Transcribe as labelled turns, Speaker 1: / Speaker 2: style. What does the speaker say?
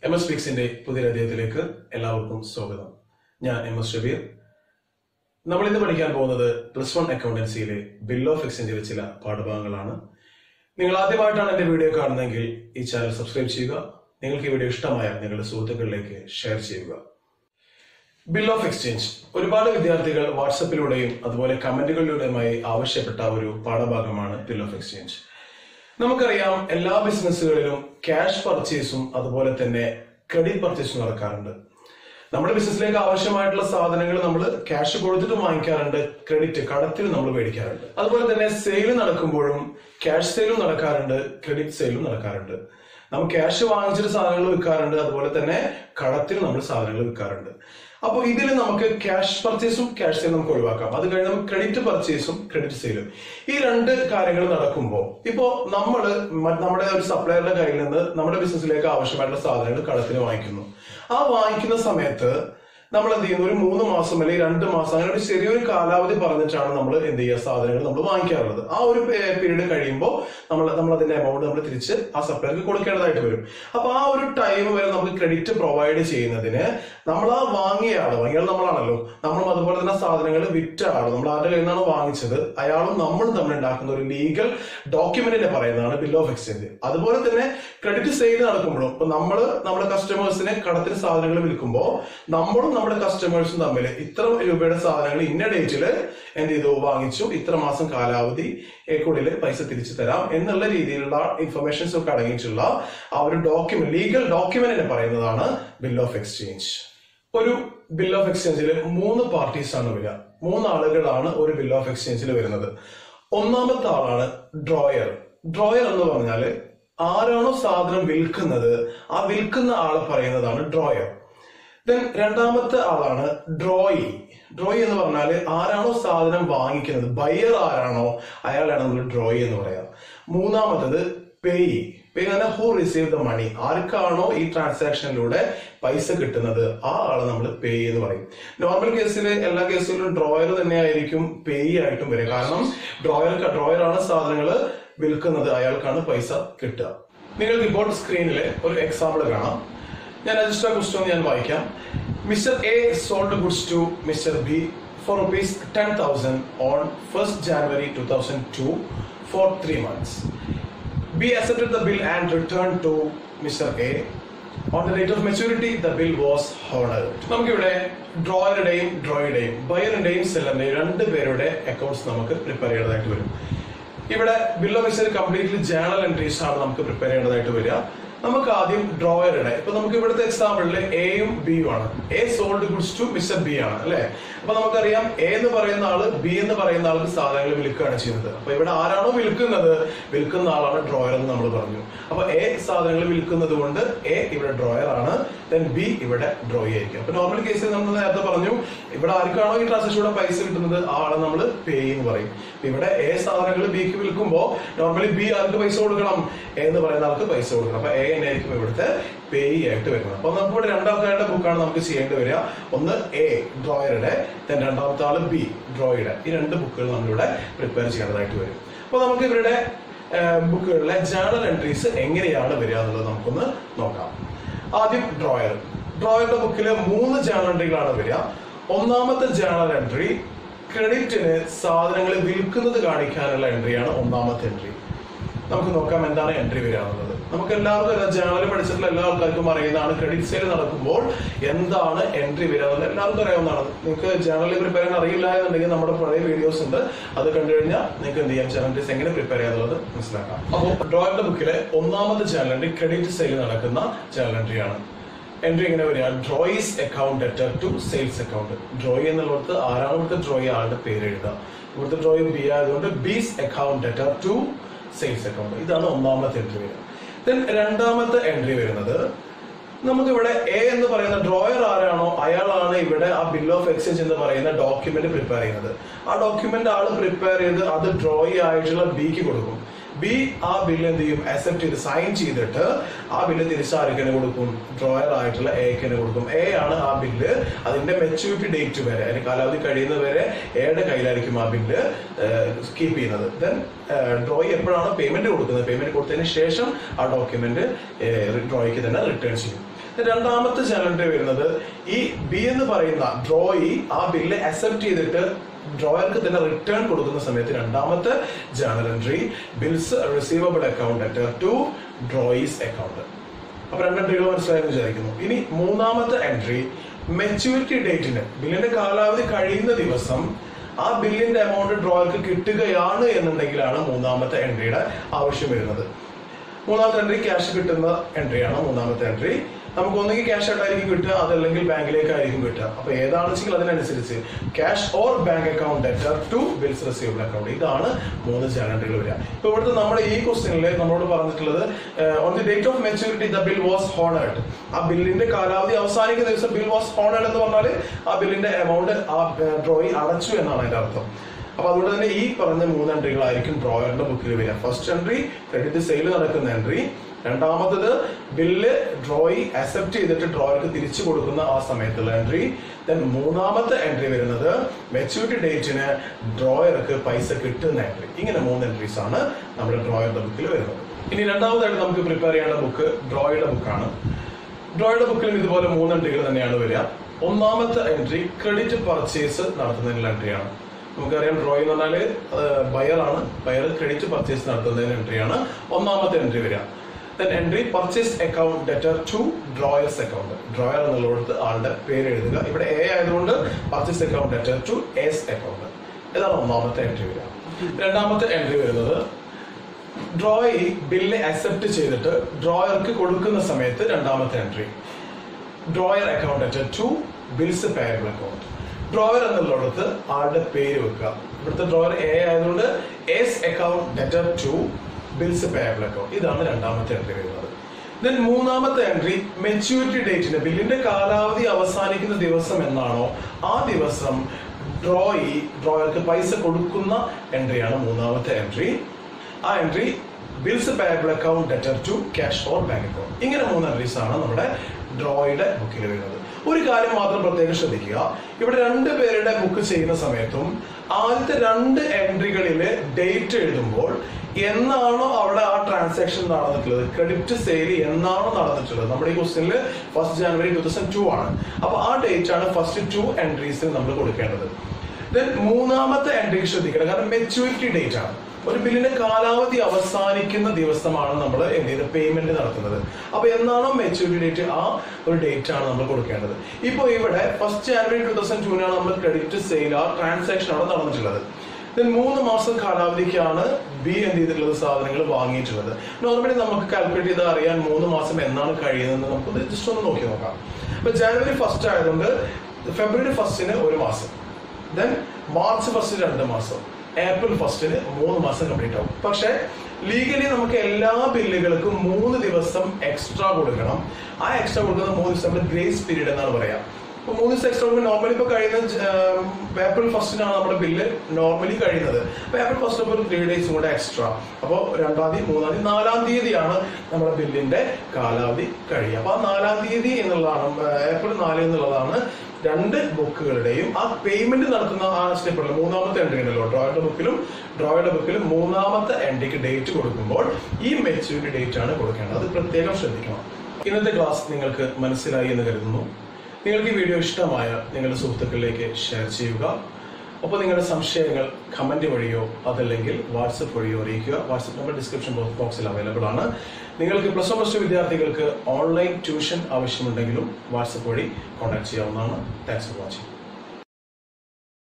Speaker 1: M S ഫിക്സിന്റെ പുതിയ അധ്യായത്തിലേക്ക് എല്ലാവർക്കും സ്വാഗതം ഞാൻ എം എസ് ഷബീർ നമ്മൾ ഇന്ന് പഠിക്കാൻ പോകുന്നത് പ്ലസ് വൺ അക്കൗണ്ടൻസിയിലെ ബിൽ ഓഫ് എക്സ്ചേഞ്ചിലെ ചില പാഠഭാഗങ്ങളാണ് നിങ്ങൾ ആദ്യമായിട്ടാണ് എന്റെ വീഡിയോ കാണുന്നതെങ്കിൽ ഈ ചാനൽ സബ്സ്ക്രൈബ് ചെയ്യുക നിങ്ങൾക്ക് ഈ വീഡിയോ ഇഷ്ടമായാൽ നിങ്ങളുടെ സുഹൃത്തുക്കളിലേക്ക് ഷെയർ ചെയ്യുക ബിൽ ഓഫ് എക്സ്ചേഞ്ച് ഒരുപാട് വിദ്യാർത്ഥികൾ വാട്സപ്പിലൂടെയും അതുപോലെ കമന്റുകളിലൂടെയുമായി ആവശ്യപ്പെട്ട ഒരു പാഠഭാഗമാണ് ബിൽ ഓഫ് എക്സ്ചേഞ്ച് നമുക്കറിയാം എല്ലാ ബിസിനസ്സുകളിലും ക്യാഷ് പർച്ചേസും അതുപോലെ തന്നെ ക്രെഡിറ്റ് പർച്ചേസും നടക്കാറുണ്ട് നമ്മുടെ ബിസിനസ്സിലേക്ക് ആവശ്യമായിട്ടുള്ള സാധനങ്ങൾ നമ്മൾ ക്യാഷ് കൊടുത്തിട്ട് വാങ്ങിക്കാറുണ്ട് ക്രെഡിറ്റ് കടത്തിൽ നമ്മൾ മേടിക്കാറുണ്ട് അതുപോലെ തന്നെ സെയിൽ നടക്കുമ്പോഴും ക്യാഷ് സെയിലും നടക്കാറുണ്ട് ക്രെഡിറ്റ് സെയിലും നടക്കാറുണ്ട് നമ്മൾ ക്യാഷ് വാങ്ങിച്ചിട്ട് സാധനങ്ങൾ വിൽക്കാറുണ്ട് അതുപോലെ തന്നെ കടത്തിൽ നമ്മൾ സാധനങ്ങൾ വിൽക്കാറുണ്ട് അപ്പോൾ ഇതിൽ നമുക്ക് ക്യാഷ് പർച്ചേസും ക്യാഷ് സെയിലും നമുക്ക് ഒഴിവാക്കാം അത് കഴിഞ്ഞ് നമുക്ക് ക്രെഡിറ്റ് പർച്ചേസും ക്രെഡിറ്റ് സെയിലും ഈ രണ്ട് കാര്യങ്ങൾ നടക്കുമ്പോൾ ഇപ്പോ നമ്മൾ നമ്മുടെ ഒരു സപ്ലയറുടെ കയ്യിൽ നിന്ന് നമ്മുടെ ബിസിനസ്സിലേക്ക് ആവശ്യമായിട്ടുള്ള സാധനങ്ങൾ കടത്തിന് വാങ്ങിക്കുന്നു ആ വാങ്ങിക്കുന്ന സമയത്ത് നമ്മൾ എന്ത് ചെയ്യുന്നു ഒരു മൂന്ന് മാസം അല്ലെങ്കിൽ രണ്ട് മാസം അങ്ങനെ ഒരു ചെറിയൊരു കാലാവധി പറഞ്ഞിട്ടാണ് നമ്മൾ എന്ത് ചെയ്യുക സാധനങ്ങൾ നമ്മൾ വാങ്ങിക്കാറുള്ളത് ആ ഒരു പീരീഡ് കഴിയുമ്പോൾ നമ്മൾ നമ്മൾ അതിന്റെ എമൗണ്ട് നമ്മൾ തിരിച്ച് ആ സപ്ലയർക്ക് കൊടുക്കേണ്ടതായിട്ട് വരും അപ്പൊ ആ ഒരു ടൈം വരെ നമുക്ക് ക്രെഡിറ്റ് പ്രൊവൈഡ് ചെയ്യുന്നതിന് നമ്മൾ ആ വാങ്ങിയ ആള് വാങ്ങിയ ആൾ നമ്മളാണല്ലോ നമ്മളും അതുപോലെ തന്നെ സാധനങ്ങൾ വിറ്റ ആള് നമ്മൾ ആരുടെ കയ്യിൽ നിന്നാണ് വാങ്ങിച്ചത് അയാളും നമ്മളും തമ്മിൽ ഉണ്ടാക്കുന്ന ഒരു ലീഗൽ ഡോക്യുമെന്റിനെ പറയുന്നതാണ് ബിൽ ഓഫ് എക്സ്ചേഞ്ച് അതുപോലെ തന്നെ ക്രെഡിറ്റ് സെയിൽ നടക്കുമ്പോഴും ഇപ്പൊ നമ്മൾ നമ്മുടെ കസ്റ്റമേഴ്സിന് കടത്തിൽ സാധനങ്ങൾ വിൽക്കുമ്പോൾ നമ്മളും നമ്മുടെ കസ്റ്റമേഴ്സും തമ്മിൽ ഇത്ര രൂപയുടെ സാധനങ്ങൾ ഇന്ന ഡേറ്റിൽ എന്ത് ചെയ്തു വാങ്ങിച്ചു ഇത്ര മാസം കാലാവധി ക്കുള്ളിൽ പൈസ തിരിച്ചു തരാം എന്നുള്ള രീതിയിലുള്ള ഇൻഫർമേഷൻസ് ഒക്കെ അടങ്ങിയിട്ടുള്ള ആ ഒരു ഡോക്യുമെന്റ് ലീഗൽ ഡോക്യുമെന്റിനെ പറയുന്നതാണ് ബിൽ ഓഫ് എക്സ്ചേഞ്ച് ഒരു ബിൽ ഓഫ് എക്സ്ചേഞ്ചിൽ മൂന്ന് പാർട്ടീസ് ആണ് വരിക മൂന്ന് ആളുകളാണ് ഒരു ബിൽ ഓഫ് എക്സ്ചേഞ്ചിൽ വരുന്നത് ഒന്നാമത്തെ ആളാണ് ഡ്രോയർ ഡ്രോയർ എന്ന് പറഞ്ഞാല് ആരാണോ സാധനം വിൽക്കുന്നത് ആ വിൽക്കുന്ന ആളെ പറയുന്നതാണ് ഡ്രോയർ ദെൻ രണ്ടാമത്തെ ആളാണ് ഡ്രോയി ഡ്രോയി എന്ന് പറഞ്ഞാല് ആരാണോ സാധനം വാങ്ങിക്കുന്നത് ബയർ ആരാണോ അയാളാണ് നമ്മൾ ഡ്രോയി എന്ന് പറയാം മൂന്നാമത്തത് പേയി പേയ് പറഞ്ഞാൽ ഹൂ റിസീവ് ദ മണി ആർക്കാണോ ഈ ട്രാൻസാക്ഷനിലൂടെ പൈസ കിട്ടുന്നത് ആ ആളെ നമ്മൾ പേയ് എന്ന് പറയും നോർമൽ കേസിൽ എല്ലാ കേസുകളിലും ഡ്രോയർ തന്നെയായിരിക്കും പേയ് ആയിട്ടും വരിക കാരണം ഡ്രോയർ ഡ്രോയർ ആണ് സാധനങ്ങൾ വിൽക്കുന്നത് അയാൾക്കാണ് പൈസ കിട്ടുക നിങ്ങൾക്ക് ഇപ്പോൾ സ്ക്രീനിൽ ഒരു എക്സാമ്പിൾ കാണാം ഞാൻ രജിസ്റ്റർ ക്വസ്റ്റ്യൻ ഞാൻ വായിക്കാം mister A sold goods to mister B for rupees ten thousand on first January two thousand two for three months B accepted the bill and returned to Mr. A. On the date of maturity, the bill was honored. നമുക്കിവിടെ ഡ്രോയറുടെയും ഡ്രോയുടെയും ബയറിന്റെയും സെല്ലറിന്റെയും രണ്ട് പേരുടെ accounts നമുക്ക് prepare ചെയ്യേണ്ടതായിട്ട് വരും ഇവിടെ bill of exchange completely journal entries ആണ് നമുക്ക് prepare ചെയ്യേണ്ടതായിട്ട് വരിക നമുക്ക് ആദ്യം ഡ്രോയറുടെ ഇപ്പൊ നമുക്ക് ഇവിടുത്തെ എക്സാമ്പിളിൽ എയും ബിയും ആണ് A sold goods to mister B ആണ് അല്ലെ അപ്പൊ നമുക്കറിയാം എ എന്ന് പറയുന്ന ആള് ബി എന്ന് പറയുന്ന ആൾക്ക് സാധനങ്ങൾ വിൽക്കുകയാണ് ചെയ്യുന്നത് അപ്പൊ ഇവിടെ ആരാണോ വിൽക്കുന്നത് വിൽക്കുന്ന ആളാണ് ഡ്രോയർ എന്ന് നമ്മൾ പറഞ്ഞു അപ്പൊ എ സാധനങ്ങൾ വിൽക്കുന്നത് കൊണ്ട് എ ഇവിടെ ഡ്രോയർ ആണ് ദെൻ ബി ഇവിടെ ഡ്രോയി ആയിരിക്കും അപ്പൊ നോർമൽ കേസിൽ നമ്മൾ നേരത്തെ പറഞ്ഞു ഇവിടെ ആർക്കാണോ ഈ ട്രാൻസാക്ഷനിലൂടെ പൈസ കിട്ടുന്നത് ആ ആളെ നമ്മൾ പേ എന്ന് പറയും അപ്പൊ ഇവിടെ എ സാധനങ്ങൾ ബിക്ക് വിൽക്കുമ്പോൾ നോർമലി ബി ആർക്ക് പൈസ കൊടുക്കണം എ എന്ന് പറയുന്ന ആൾക്ക് പൈസ കൊടുക്കണം അപ്പൊ എ എന്നായിരിക്കും ഇവിടുത്തെ പേ ആയിട്ട് വരുന്നത് അപ്പൊ നമുക്ക് ഇവിടെ രണ്ടാൾക്കാരുടെ ബുക്കാണ് നമുക്ക് ചെയ്യേണ്ടി വരിക ഒന്ന് എ ഡ്രോയറുടെ ദെൻ രണ്ടാമത്തെ ആള് ബി ഡ്രോയുടെ ഈ രണ്ട് ബുക്കുകൾ നമ്മളിവിടെ പ്രിപ്പയർ ചെയ്യേണ്ടതായിട്ട് വരും അപ്പൊ നമുക്ക് ഇവരുടെ ബുക്കുകളിലെ ജേണൽ എൻട്രീസ് എങ്ങനെയാണ് വരിക എന്നുള്ളത് നമുക്കൊന്ന് നോക്കാം ആദ്യം ഡ്രോയർ ഡ്രോയറുടെ ബുക്കിൽ മൂന്ന് ജേണൽ എൻട്രികളാണ് വരിക ഒന്നാമത്തെ ജേണൽ എൻട്രി ക്രെഡിറ്റിന് സാധനങ്ങൾ വിൽക്കുന്നത് കാണിക്കാനുള്ള എൻട്രിയാണ് ഒന്നാമത്തെ എൻട്രി നമുക്ക് നോക്കാം എന്താണ് എൻട്രി വരിക എന്നുള്ളത് നമുക്ക് എല്ലാവർക്കും ജേണൽ പഠിച്ചിട്ടുള്ള എല്ലാ ആൾക്കാർക്കും അറിയുന്നതാണ് ക്രെഡിറ്റ് സെയിൽ നടക്കുമ്പോൾ എന്താണ് എൻട്രി വരിക എന്നുള്ളത് എല്ലാവർക്കും അറിയാവുന്നതാണ് നിങ്ങൾക്ക് ജേണലിൽ പ്രിപ്പയർ ചെയ്യാൻ അറിയില്ല എന്നുണ്ടെങ്കിൽ നമ്മുടെ പഴയ വീഡിയോസ് ഉണ്ട് അത് കണ്ടു കഴിഞ്ഞാൽ നിങ്ങൾക്ക് എന്ത് ചെയ്യാം ജേണലിസ് എങ്ങനെ പ്രിപ്പയർ ചെയ്യാന്നുള്ളത് മനസ്സിലാക്കാം അപ്പോൾ ഡ്രോയിന്റെ ബുക്കിലെ ഒന്നാമത്തെ ജേണൽ എൻട്രി ക്രെഡിറ്റ് സെയിൽ നടക്കുന്ന ജേണൽ എൻട്രി ആണ് എൻട്രി എങ്ങനെ വരിക drawee's account debtor to sales account drawee എന്നുള്ളത് ആരാണ് ഇവിടുത്തെ ഡ്രോയി ആളുടെ പേര് എഴുതുക ഇവിടുത്തെ ഡ്രോയി ബി ആയതുകൊണ്ട് B's account debtor to sales account ഇതാണ് ഒന്നാമത്തെ എൻട്രി വരിക ദെൻ രണ്ടാമത്തെ എൻട്രി വരുന്നത് നമുക്ക് ഇവിടെ എ എന്ന് പറയുന്ന ഡ്രോയർ ആരാണോ അയാളാണ് ഇവിടെ ആ ബിൽ ഓഫ് എക്സ്ചേഞ്ച് എന്ന് പറയുന്ന ഡോക്യുമെന്റ് പ്രിപ്പയർ ചെയ്യുന്നത് ആ ഡോക്യുമെന്റ് ആള് പ്രിപ്പയർ ചെയ്ത് അത് ഡ്രോയി ആയിട്ടുള്ള ബിക്ക് കൊടുക്കും ബി ആ ബില്ല് എന്ത് ചെയ്യും അക്സെപ്റ്റ് ചെയ്ത് സൈൻ ചെയ്തിട്ട് ആ ബില്ല് തിരിച്ചാർക്കിന് കൊടുക്കും ഡ്രോയർ ആയിട്ടുള്ള എക്കിന് കൊടുക്കും എ ആണ് ആ ബില്ല് അതിന്റെ മെച്യൂരിറ്റി ഡേറ്റ് വരെ അതിന്റെ കാലാവധി കഴിയുന്നത് വരെ എയുടെ കയ്യിലായിരിക്കും ആ ബില്ല് കീപ്പ് ചെയ്യുന്നത് ദെൻ ഡ്രോയി എപ്പോഴാണ് പേയ്മെന്റ് കൊടുക്കുന്നത് പേയ്മെന്റ് കൊടുത്തതിന് ശേഷം ആ ഡോക്യുമെന്റ് ഡ്രോയിക്ക് തന്നെ റിട്ടേൺ ചെയ്യും രണ്ടാമത്തെ ജേണൽ എൻട്രി വരുന്നത് ഈ ബി എന്ന് പറയുന്ന ഡ്രോയി ആ ബില്ല് അക്സെപ്റ്റ് ചെയ്തിട്ട് ഡ്രോയർക്ക് തന്നെ റിട്ടേൺ കൊടുക്കുന്ന സമയത്ത് രണ്ടാമത്തെ journal entry bills receivable account debtor to drawee's account അപ്പൊ രണ്ട് എൻട്രികൾ മനസ്സിലായെന്ന് വിചാരിക്കുന്നു ഇനി മൂന്നാമത്തെ എൻട്രി മെച്യൂരിറ്റി ഡേറ്റിന് ബില്ലിന്റെ കാലാവധി കഴിയുന്ന ദിവസം ആ ബില്ലിന്റെ എമൗണ്ട് ഡ്രോയർക്ക് കിട്ടുകയാണ് എന്നുണ്ടെങ്കിലാണ് മൂന്നാമത്തെ എൻട്രിയുടെ ആവശ്യം വരുന്നത് മൂന്നാമത്തെ എൻട്രി ക്യാഷ് കിട്ടുന്ന എൻട്രിയാണ് മൂന്നാമത്തെ എൻട്രി നമുക്ക് ഒന്നുകിൽ ക്യാഷ് ആയിട്ടായിരിക്കും കിട്ടുക അതല്ലെങ്കിൽ ബാങ്കിലേക്കായിരിക്കും കിട്ടുക അപ്പൊ ഏതാണെന്ന് വെച്ചെങ്കിൽ അതിനനുസരിച്ച് cash or bank account debtor to bills receivable account ഇതാണ് മൂന്ന് ചാനലുകൾ വരിക ഇപ്പൊ ഇവിടുത്തെ നമ്മുടെ ഈ ക്വസ്റ്റ്യനിൽ നമ്മളോട് പറഞ്ഞിട്ടുള്ളത് on the date of maturity the bill was honoured ആ ബില്ലിന്റെ കാലാവധി അവസാനിക്കുന്ന ദിവസം ബിൽ വാസ് ഹോണേഡ് എന്ന് പറഞ്ഞാൽ ആ ബില്ലിന്റെ എമൗണ്ട് ആ ഡ്രോയി അടച്ചു എന്നാണ് അതിന്റെ അർത്ഥം അപ്പൊ അതുകൊണ്ട് തന്നെ ഈ പറഞ്ഞ മൂന്ന് എൻട്രികളായിരിക്കും ഡ്രോയറിന്റെ ബുക്കിൽ വരിക ഫസ്റ്റ് എൻട്രി ക്രെഡിറ്റ് സെയിൽ നടക്കുന്ന എൻട്രി രണ്ടാമത്തത് ബില്ല് ഡ്രോയി അക്സെപ്റ്റ് ചെയ്തിട്ട് ഡ്രോയർക്ക് തിരിച്ചു കൊടുക്കുന്ന ആ സമയത്തുള്ള എൻട്രി ദെൻ മൂന്നാമത്തെ എൻട്രി വരുന്നത് മെച്യൂരിറ്റി ഡേറ്റിന് ഡ്രോയർക്ക് പൈസ കിട്ടുന്ന എൻട്രി ഇങ്ങനെ മൂന്ന് എൻട്രീസ് ആണ് നമ്മുടെ ഡ്രോയറിന്റെ ബുക്കിൽ വരുന്നത് ഇനി രണ്ടാമതായിട്ട് നമുക്ക് പ്രിപ്പയർ ചെയ്യേണ്ട ബുക്ക് ഡ്രോയുടെ ബുക്കാണ് ഡ്രോയുടെ ബുക്കിലും ഇതുപോലെ മൂന്ന് എൻട്രികൾ തന്നെയാണ് വരിക ഒന്നാമത്തെ എൻട്രി ക്രെഡിറ്റ് പർച്ചേസ് നടത്തുന്നതിനുള്ള എൻട്രിയാണ് നമുക്കറിയാം ഡ്രോയി എന്ന് പറഞ്ഞാല് ബയർ ആണ് ബയർ ക്രെഡിറ്റ് പർച്ചേസ് നടത്തുന്നതിന് എൻട്രിയാണ് ഒന്നാമത്തെ എൻട്രി വരിക then entry purchase account debtor to drawer's account drawer എന്നുള്ളിടത്ത് ആളുടെ പേര് എഴുതുക ഇവിടെ എ ആയതുകൊണ്ട് purchase account debtor to A's account ഇതാണ് ഒന്നാമത്തെ എൻട്രി വരിക രണ്ടാമത്തെ എൻട്രി വരുന്നത് ഡ്രോയി ബില്ല് അക്സെപ്റ്റ് ചെയ്തിട്ട് ഡ്രോയർക്ക് കൊടുക്കുന്ന സമയത്ത് രണ്ടാമത്തെ entry drawer account at to bills payable account drawer എന്നുള്ളിടത്ത് ആളുടെ പേര് വെക്കുക ഇവിടുത്തെ ഡ്രോയർ എ ആയതുകൊണ്ട് A's account debtor to bills payable account ഇതാണ് രണ്ടാമത്തെ എൻട്രി വരുന്നത് ദെൻ മൂന്നാമത്തെ എൻട്രി മെച്യൂരിറ്റി ഡേറ്റിന് ബില്ലിന്റെ കാലാവധി അവസാനിക്കുന്ന ദിവസം എന്നാണോ ആ ദിവസം ഡ്രോയി ഡ്രോയർക്ക് പൈസ കൊടുക്കുന്ന എൻട്രിയാണ് മൂന്നാമത്തെ എൻട്രി ആ entry bills payable account debtor to cash or bank account ഇങ്ങനെ മൂന്ന് എൻട്രീസ് ആണ് നമ്മുടെ ഡ്രോയുടെ ബുക്കിൽ വരുന്നത് ഒരു കാര്യം മാത്രം പ്രത്യേകം ശ്രദ്ധിക്കുക ഇവിടെ രണ്ട് പേരുടെ ബുക്ക് ചെയ്യുന്ന സമയത്തും ആദ്യത്തെ രണ്ട് എൻട്രികളില് ഡേറ്റ് എഴുതുമ്പോൾ എന്നാണോ അവിടെ ആ ട്രാൻസാക്ഷൻ നടന്നിട്ടുള്ളത് ക്രെഡിറ്റ് സെയിൽ എന്നാണോ നടന്നിട്ടുള്ളത് നമ്മുടെ ഈ ക്വസ്റ്റ്യനിൽ first January two thousand two ആണ് അപ്പൊ ആ ഡേറ്റ് ആണ് ഫസ്റ്റ് ടു എൻട്രീസിൽ നമ്മൾ കൊടുക്കേണ്ടത് ദെൻ മൂന്നാമത്തെ എൻട്രി ശ്രദ്ധിക്കണം കാരണം മെച്യൂരിറ്റി ഡേറ്റ് ആണ് ഒരു ബില്ലിന്റെ കാലാവധി അവസാനിക്കുന്ന ദിവസമാണ് നമ്മൾ എന്ത് ചെയ്ത് പേയ്മെന്റ് നടത്തുന്നത് അപ്പൊ എന്നാണോ മെച്യൂരിറ്റി ഡേറ്റ് ആ ഒരു ഡേറ്റ് ആണ് നമ്മൾ കൊടുക്കേണ്ടത് ഇപ്പൊ ഇവിടെ ഫസ്റ്റ് ജാനുവരി ടൂ തൗസൻഡ് ടൂനാണ് നമ്മൾ ക്രെഡിറ്റ് സെയിൽ ആ ട്രാൻസാക്ഷൻ അവിടെ നടന്നിട്ടുള്ളത് ദെൻ മൂന്ന് മാസം കാലാവധിക്കാണ് ബി എന്ത് ചെയ്തിട്ടുള്ളത് സാധനങ്ങൾ വാങ്ങിയിട്ടുള്ളത് നോർമലി നമുക്ക് കാൽക്കുലേറ്റ് ചെയ്ത് അറിയാൻ മൂന്ന് മാസം എന്നാണ് കഴിയുന്നത് നമുക്ക് ജസ്റ്റ് ഒന്ന് നോക്കി നോക്കാം അപ്പൊ ജാനുവരി ഫസ്റ്റ് ആയതുകൊണ്ട് ഫെബ്രുവരി ഫസ്റ്റിന് ഒരു മാസം ദെൻ മാർച്ച് ഫസ്റ്റ് രണ്ട് മാസം ഏപ്രിൽ ഫസ്റ്റിന് മൂന്ന് മാസം കംപ്ലീറ്റ് ആവും പക്ഷെ ലീഗലി നമുക്ക് എല്ലാ ബില്ലുകൾക്കും മൂന്ന് ദിവസം എക്സ്ട്രാ കൊടുക്കണം ആ എക്സ്ട്രാ കൊടുക്കുന്ന മൂന്ന് ദിവസം നമ്മൾ ഗ്രേസ് പീരീഡ് എന്നാണ് പറയാം അപ്പൊ മൂന്ന് ദിവസം എക്സ്ട്രാ കൊടുക്കുമ്പോൾ നോർമലി ഇപ്പൊ കഴിയുന്ന ഏർ, ഏപ്രിൽ ഫസ്റ്റിനാണ് നമ്മുടെ ബില്ല് നോർമലി കഴിയുന്നത് അപ്പൊ ഏപ്രിൽ ഫസ്റ്റ് അപ്പോൾ ത്രീ ഡേയ്സ് കൂടെ എക്സ്ട്രാ അപ്പോൾ രണ്ടാം തീയതി മൂന്നാം തീയതി നാലാം തീയതിയാണ് നമ്മുടെ ബില്ലിന്റെ കാലാവധി കഴിയുക അപ്പൊ ആ നാലാം തീയതി എന്നുള്ളതാണ് ഏർ, ഏപ്രിൽ നാല് എന്നുള്ളതാണ് രണ്ട് ബുക്കുകളുടെയും ആ പേയ്മെന്റ് നടത്തുന്ന ആ സ്റ്റെപ്പുള്ള മൂന്നാമത്തെ എൻട്രി ഉണ്ടല്ലോ ഡ്രോയുടെ ബുക്കിലും ഡ്രോയുടെ ബുക്കിലും മൂന്നാമത്തെ എൻട്രിക്ക് ഡേറ്റ് കൊടുക്കുമ്പോൾ ഈ മെച്യൂരിറ്റി ഡേറ്റ് ആണ് കൊടുക്കേണ്ടത് അത് പ്രത്യേകം ശ്രദ്ധിക്കണം ഇന്നത്തെ ക്ലാസ് നിങ്ങൾക്ക് മനസ്സിലായി എന്ന് കരുതുന്നു നിങ്ങൾക്ക് ഈ വീഡിയോ ഇഷ്ടമായ നിങ്ങളുടെ സുഹൃത്തുക്കളിലേക്ക് ഷെയർ ചെയ്യുക അപ്പോൾ നിങ്ങളുടെ സംശയങ്ങൾ കമന്റ് വഴിയോ അതല്ലെങ്കിൽ വാട്സപ്പ് വഴിയോ അറിയിക്കുക വാട്സപ്പ് നമ്പർ ഡിസ്ക്രിപ്ഷൻ ബോക്സിൽ അവൈലബിൾ ആണ് നിങ്ങൾക്ക് പ്ലസ് വൺ പ്ലസ് ടു വിദ്യാർത്ഥികൾക്ക് ഓൺലൈൻ ട്യൂഷൻ ആവശ്യമുണ്ടെങ്കിലും വാട്സപ്പ് വഴി കോൺടാക്ട് ചെയ്യാവുന്നതാണ് താങ്ക്സ് ഫോർ വാച്ചിങ്